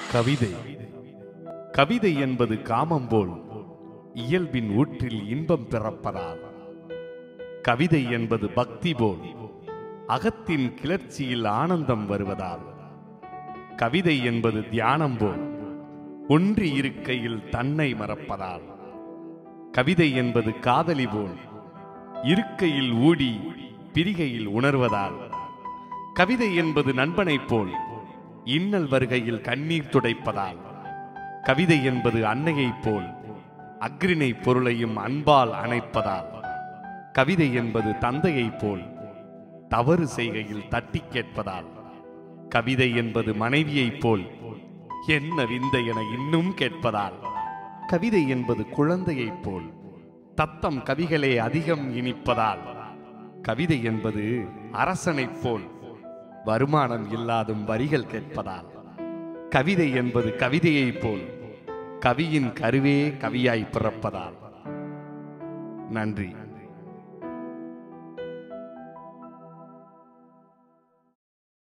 கவிதை கவிதை என்பது காமம் போல் இயல்பின் ஊற்றில் இன்பம் பிறப்பதால் கவிதை என்பது பக்தி போல் அகத்தின் கிளர்ச்சியில் ஆனந்தம் வருவதால் கவிதை என்பது தியானம் போல் ஒன்றி இருக்கையில் தன்னை மறப்பதால் கவிதை என்பது காதலி போல் இருக்கையில் ஊடி பிரிகையில் உணர்வதால் கவிதை என்பது நண்பனைப் போல் இன்னல் வருகையில் கண்ணீர் துடைப்பதால் கவிதை என்பது அன்னையைப் போல் அக்ரிணை பொருளையும் அன்பால் அணைப்பதால் கவிதை என்பது தந்தையைப் போல் தவறு செய்கையில் தட்டி கேட்பதால் கவிதை என்பது மனைவியைப் போல் என்ன விந்தை என இன்னும் கேட்பதால் கவிதை என்பது குழந்தையைப் போல் தத்தம் கவிகளே அதிகம் இனிப்பதால் கவிதை என்பது அரசனைப் போல் வருமானம் இல்லாதும் வரிகள் கேட்பதால் கவிதை என்பது கவிதையைப் போல் கவியின் கருவே கவியாய் பிறப்பதால் நன்றி